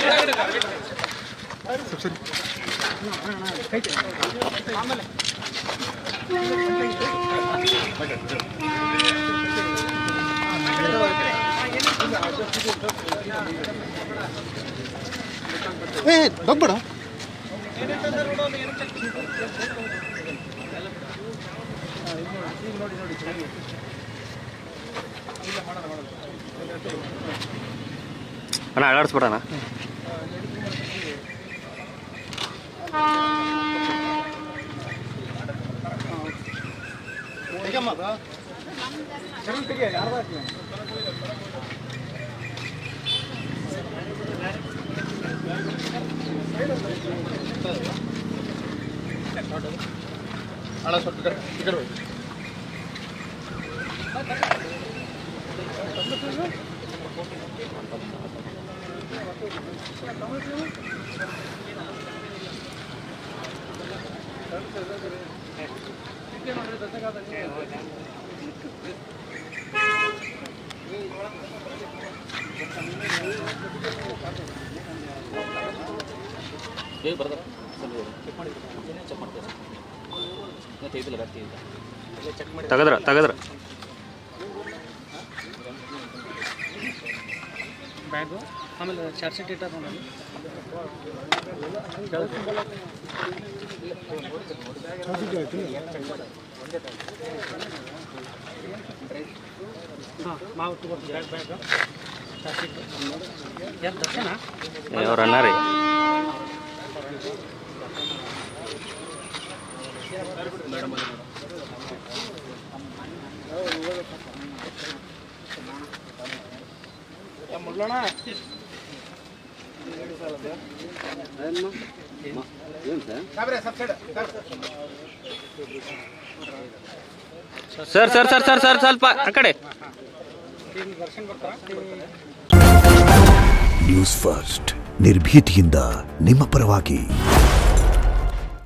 ಏ ದೊಬ್ಬಡ ಅಣ್ಣ ಅಳಾಡಿಸ್ಬಿಡಣ ಅಣ್ಣ ಸ್ವಲ್ಪ ಈ ಕಡೆ ಈ ಕಡೆ ಹೋಗಿ. ಬೇಗ ಬರ್ತಾರೆ ಚೆಕ್ ಮಾಡಿ ಚೆಕ್ ಮಾಡ್ತೀವಿ ಮತ್ತೆ ತೆಗೆದಿಲ್ಲ ಗಾಡಿ ಚೆಕ್ ಮಾಡಿ ತೆಗದ್ರ ತೆಗದ್ರ ಬ್ಯಾಗು ಆಮೇಲೆ ಚಾರ್ಜ್ ಶೀಟ್ ಇಟ್ಟಾರ ನೋಡಿ ಹಾಂ ಮಾವು ತಗೋರ್ತೀನಿ ಬ್ಯಾಗ್ ಬ್ಯಾಗ್ ಚಾರ್ಜ್ ಶೀಟ್ ಯಾರು ದರ್ಶನ ಅವ್ರ ಅಣ್ಣ ರೀ sir sir sir sir sir ಸ್ವಲ್ಪ ಆ ಕಡೆ ಈಗ ದರ್ಶನ್ ಬರ್ತಾರ ನ್ಯೂಸ್ ಫಸ್ಟ್ ನಿರ್ಭೀತಿಯಿಂದ ನಿಮ್ಮ ಪರವಾಗಿ